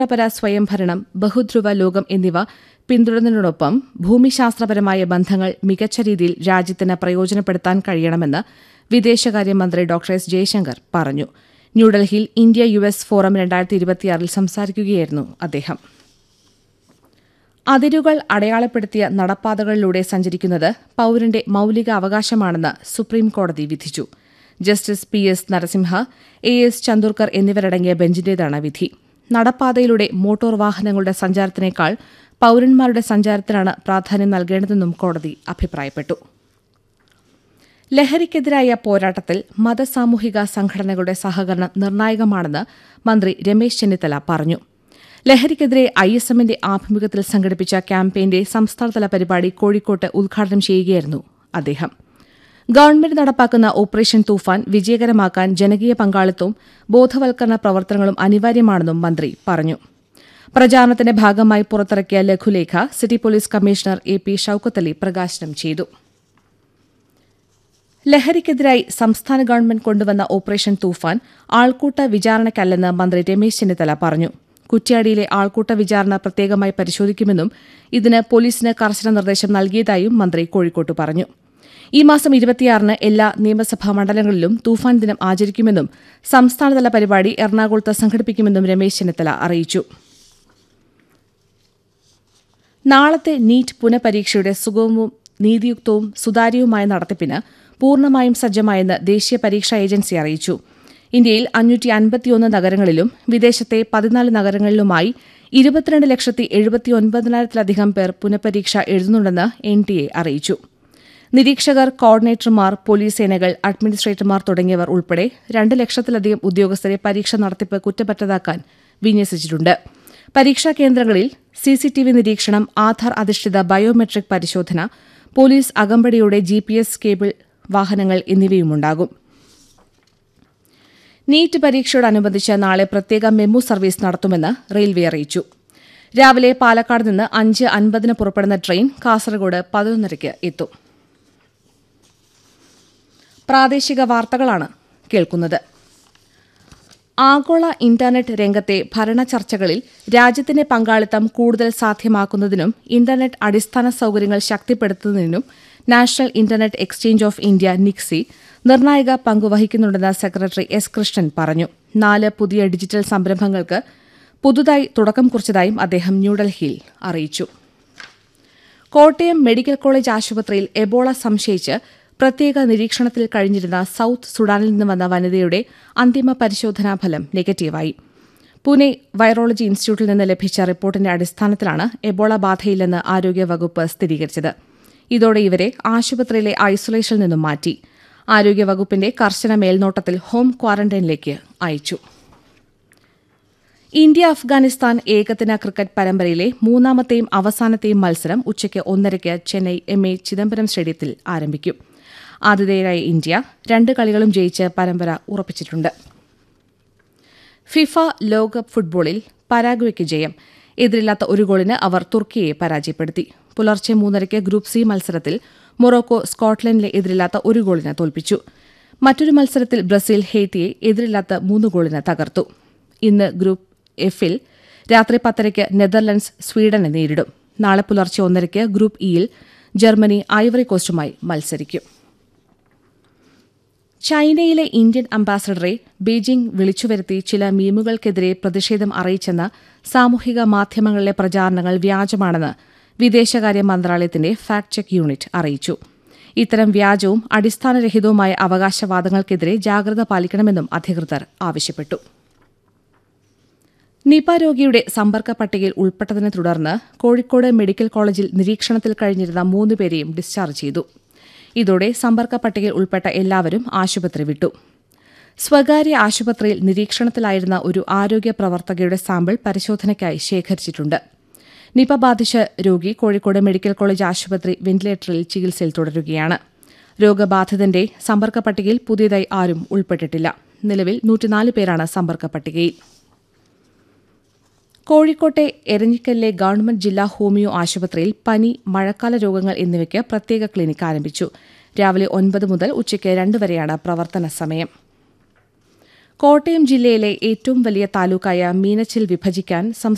പര സ്വയംഭരണം ബഹുധ്രുവ ലോകം എന്നിവ പിന്തുടരുന്നതിനോടൊപ്പം ഭൂമിശാസ്ത്രപരമായ ബന്ധങ്ങൾ മികച്ച രീതിയിൽ രാജ്യത്തിന് പ്രയോജനപ്പെടുത്താൻ കഴിയണമെന്ന് വിദേശകാര്യമന്ത്രി ഡോക്ടർ എസ് ജയശങ്കർ പറഞ്ഞു ന്യൂഡൽഹിയിൽ ഇന്ത്യ യു എസ് ഫോറം രണ്ടായിരത്തി ഇരുപത്തിയാറിൽ സംസാരിക്കുകയായിരുന്നു അദ്ദേഹം അതിരുകൾ അടയാളപ്പെടുത്തിയ നടപ്പാതകളിലൂടെ സഞ്ചരിക്കുന്നത് പൌരന്റെ മൌലിക അവകാശമാണെന്ന് സുപ്രീംകോടതി വിധിച്ചു justice P S Narasimha A S Chandurkar എന്നിവരടങ്ങിയ ബെഞ്ചിന്റേതാണ് വിധി നടപ്പാതയിലൂടെ മോട്ടോർ വാഹനങ്ങളുടെ സഞ്ചാരത്തിനേക്കാൾ പൌരന്മാരുടെ സഞ്ചാരത്തിനാണ് പ്രാധാന്യം നൽകേണ്ടതെന്നും കോടതി അഭിപ്രായപ്പെട്ടു ലഹരിക്കെതിരായ പോരാട്ടത്തിൽ മതസാമൂഹിക സംഘടനകളുടെ സഹകരണം നിർണായകമാണെന്ന് മന്ത്രി രമേശ് ചെന്നിത്തല പറഞ്ഞു ലഹരിക്കെതിരെ ഐ എസ് എമ്മിന്റെ ആഭിമുഖ്യത്തിൽ സംഘടിപ്പിച്ച ക്യാമ്പയിന്റെ സംസ്ഥാനതല പരിപാടി കോഴിക്കോട്ട് ഉദ്ഘാടനം ചെയ്യുകയായിരുന്നു അദ്ദേഹം ഗവൺമെന്റ് നടപ്പാക്കുന്ന ഓപ്പറേഷൻ തൂഫാൻ വിജയകരമാക്കാൻ ജനകീയ പങ്കാളിത്തവും ബോധവൽക്കരണ പ്രവർത്തനങ്ങളും അനിവാര്യമാണെന്നും മന്ത്രി പറഞ്ഞു പ്രചാരണത്തിന്റെ ഭാഗമായി പുറത്തിറക്കിയ ലഘുലേഖ city police commissioner A P Shoukathali പ്രകാശനം ചെയ്തു ലഹരിക്കെതിരായി സംസ്ഥാന ഗവൺമെന്റ് കൊണ്ടുവന്ന ഓപ്പറേഷൻ തൂഫാൻ ആൾക്കൂട്ട വിചാരണയ്ക്കല്ലെന്ന് മന്ത്രി രമേശ് ചെന്നിത്തല പറഞ്ഞു കുറ്റ്യാടിയിലെ ആൾക്കൂട്ട വിചാരണ പ്രത്യേകമായി പരിശോധിക്കുമെന്നും ഇതിന് പോലീസിന് കർശന നിർദ്ദേശം നൽകിയതായും മന്ത്രി കോഴിക്കോട്ട് പറഞ്ഞു ഈ മാസം ഇരുപത്തിയാറിന് എല്ലാ നിയമസഭാ മണ്ഡലങ്ങളിലും തൂഫാൻ ദിനം ആചരിക്കുമെന്നും സംസ്ഥാനതല പരിപാടി എറണാകുളത്ത് സംഘടിപ്പിക്കുമെന്നും രമേശ് ചെന്നിത്തല അറിയിച്ചു നാളത്തെ നീറ്റ് പുനഃപരീക്ഷയുടെ സുഗമവും നീതിയുക്തവും സുതാര്യവുമായ നടത്തിപ്പിന് പൂർണ്ണമായും സജ്ജമായെന്ന് ദേശീയ പരീക്ഷാ ഏജൻസി അറിയിച്ചു ഇന്ത്യയിൽ അഞ്ഞൂറ്റി അൻപത്തിയൊന്ന് നഗരങ്ങളിലും വിദേശത്തെ പതിനാല് നഗരങ്ങളിലുമായി ഇരുപത്തിരണ്ട് ലക്ഷത്തി എഴുപത്തിയൊൻപതിനായിരത്തിലധികം പേർ പുനഃപരീക്ഷ എഴുതുന്നുണ്ടെന്ന് എൻ ടി എ അറിയിച്ചു നിരീക്ഷകർ കോർഡിനേറ്റർമാർ പോലീസ് സേനകൾ അഡ്മിനിസ്ട്രേറ്റർമാർ തുടങ്ങിയവർ ഉൾപ്പെടെ രണ്ട് ലക്ഷത്തിലധികം ഉദ്യോഗസ്ഥരെ പരീക്ഷ നടത്തിപ്പ് കുറ്റപ്പറ്റതാക്കാൻ വിന്യസിച്ചിട്ടുണ്ട് പരീക്ഷാ കേന്ദ്രങ്ങളിൽ സിസിടിവി നിരീക്ഷണം ആധാർ അധിഷ്ഠിത ബയോമെട്രിക് പരിശോധന പോലീസ് അകമ്പടിയുടെ ജിപിഎസ് കേബിൾ വാഹനങ്ങൾ എന്നിവയുമുണ്ടാകും നീറ്റ് പരീക്ഷയോടനുബന്ധിച്ച് നാളെ പ്രത്യേക മെമു സർവീസ് നടത്തുമെന്ന് റെയിൽവേ അറിയിച്ചു രാവിലെ പാലക്കാട് നിന്ന് അഞ്ച് അൻപതിന് പുറപ്പെടുന്ന ട്രെയിൻ കാസർഗോഡ് പതിനൊന്നരയ്ക്ക് എത്തും പ്രാദേശിക വാർത്തകളാണ് കേൾക്കുന്നത് ആഗോള ഇന്റർനെറ്റ് രംഗത്തെ ഭരണ ചർച്ചകളിൽ രാജ്യത്തിന്റെ പങ്കാളിത്തം കൂടുതൽ സാധ്യമാക്കുന്നതിനും ഇന്റർനെറ്റ് അടിസ്ഥാന സൌകര്യങ്ങൾ ശക്തിപ്പെടുത്തുന്നതിനും national internet exchange of India NIXI നിർണായക പങ്കുവഹിക്കുന്നുണ്ടെന്ന് സെക്രട്ടറി എസ് കൃഷ്ണൻ പറഞ്ഞു നാല് പുതിയ ഡിജിറ്റൽ സംരംഭങ്ങൾക്ക് പുതുതായി തുടക്കം കുറിച്ചതായും അദ്ദേഹം ന്യൂഡൽഹിയിൽ അറിയിച്ചു കോട്ടയം മെഡിക്കൽ കോളേജ് ആശുപത്രിയിൽ എബോള സംശയിച്ച് പ്രത്യേക നിരീക്ഷണത്തിൽ കഴിഞ്ഞിരുന്ന സൌത്ത് സുഡാനിൽ നിന്ന് വന്ന വനിതയുടെ അന്തിമ പരിശോധനാ ഫലം നെഗറ്റീവായി പൂനെ വൈറോളജി ഇൻസ്റ്റിറ്റ്യൂട്ടിൽ നിന്ന് ലഭിച്ച റിപ്പോർട്ടിന്റെ അടിസ്ഥാനത്തിലാണ് എബോള ബാധയില്ലെന്ന് ആരോഗ്യവകുപ്പ് സ്ഥിരീകരിച്ചത് ഇതോടെ ഇവരെ ആശുപത്രിയിലെ ഐസൊലേഷനിൽ നിന്നും മാറ്റി ആരോഗ്യവകുപ്പിന്റെ കർശന മേൽനോട്ടത്തിൽ ഹോം ക്വാറന്റൈനിലേക്ക് അയച്ചു ഇന്ത്യ അഫ്ഗാനിസ്ഥാൻ ഏകദിന ക്രിക്കറ്റ് പരമ്പരയിലെ മൂന്നാമത്തെയും അവസാനത്തെയും മത്സരം ഉച്ചയ്ക്ക് ഒന്നരയ്ക്ക് ചെന്നൈ എം എ ചിദംബരം സ്റ്റേഡിയത്തിൽ ആരംഭിക്കും ആതിഥേയരായ ഇന്ത്യ രണ്ട് കളികളും ജയിച്ച് പരമ്പര ഉറപ്പിച്ചിട്ടുണ്ട് ഫിഫ ലോകകപ്പ് ഫുട്ബോളിൽ പരാഗ്വയ്ക്ക് ജയം എതിരില്ലാത്ത ഒരു ഗോളിന് അവർ തുർക്കിയെ പരാജയപ്പെടുത്തി പുലർച്ചെ മൂന്നരയ്ക്ക് ഗ്രൂപ്പ് സി മത്സരത്തിൽ മൊറോക്കോ സ്കോട്ട്ലൻഡിലെ എതിരില്ലാത്ത ഒരു ഗോളിന് തോൽപ്പിച്ചു മറ്റൊരു മത്സരത്തിൽ ബ്രസീൽ ഹെയ്ത്തിയെ എതിരില്ലാത്ത മൂന്ന് ഗോളിന് തകർത്തു ഇന്ന് ഗ്രൂപ്പ് എഫിൽ രാത്രി പത്തരയ്ക്ക് നെതർലൻഡ്സ് സ്വീഡനെ നേരിടും നാളെ പുലർച്ചെ ഒന്നരയ്ക്ക് ഗ്രൂപ്പ് ഇയിൽ ജർമ്മനി ഐവറി കോസ്റ്റുമായി മത്സരിക്കും ചൈനയിലെ ഇന്ത്യൻ അംബാസഡറെ ബീജിംഗ് വിളിച്ചുവരുത്തി ചില മീമുകൾക്കെതിരെ പ്രതിഷേധം അറിയിച്ചെന്ന സാമൂഹിക മാധ്യമങ്ങളിലെ പ്രചാരണങ്ങൾ വ്യാജമാണെന്ന് വിദേശകാര്യ മന്ത്രാലയത്തിന്റെ ഫാക്ട് ചെക്ക് യൂണിറ്റ് അറിയിച്ചു ഇത്തരം വ്യാജവും അടിസ്ഥാനരഹിതവുമായ അവകാശവാദങ്ങൾക്കെതിരെ ജാഗ്രത പാലിക്കണമെന്നും അധികൃതർ ആവശ്യപ്പെട്ടു നിപ രോഗിയുടെ സമ്പർക്ക പട്ടികയിൽ ഉൾപ്പെട്ടതിനെ തുടർന്ന് കോഴിക്കോട് മെഡിക്കൽ കോളേജിൽ നിരീക്ഷണത്തിൽ കഴിഞ്ഞിരുന്ന മൂന്നുപേരെയും ഡിസ്ചാർജ് ചെയ്തു ഇതോടെ സമ്പർക്ക പട്ടികയിൽ ഉൾപ്പെട്ട എല്ലാവരും ആശുപത്രി വിട്ടു സ്വകാര്യ ആശുപത്രിയിൽ നിരീക്ഷണത്തിലായിരുന്ന ഒരു ആരോഗ്യ പ്രവർത്തകയുടെ സാമ്പിൾ പരിശോധനയ്ക്കായി ശേഖരിച്ചിട്ടുണ്ട് നിപ ബാധിച്ച രോഗി കോഴിക്കോട് മെഡിക്കൽ കോളേജ് ആശുപത്രി വെന്റിലേറ്ററിൽ ചികിത്സയിൽ തുടരുകയാണ് രോഗബാധിതന്റെ സമ്പർക്ക പട്ടികയിൽ പുതിയതായി ആരും ഉൾപ്പെട്ടിട്ടില്ല നിലവിൽ നൂറ്റിനാല് പേരാണ് സമ്പർക്ക പട്ടികയിൽ കോഴിക്കോട്ടെ എരഞ്ഞിക്കലിലെ ഗവൺമെന്റ് ജില്ലാ ഹോമിയോ ആശുപത്രിയിൽ പനി മഴക്കാല രോഗങ്ങൾ എന്നിവയ്ക്ക് പ്രത്യേക ക്ലിനിക് ആരംഭിച്ചു രാവിലെ ഒൻപത് മുതൽ ഉച്ചയ്ക്ക് രണ്ട് വരെയാണ് പ്രവർത്തന സമയം കോട്ടയം ജില്ലയിലെ ഏറ്റവും വലിയ താലൂക്കായ മീനച്ചിൽ വിഭജിക്കാൻ സംസ്ഥാന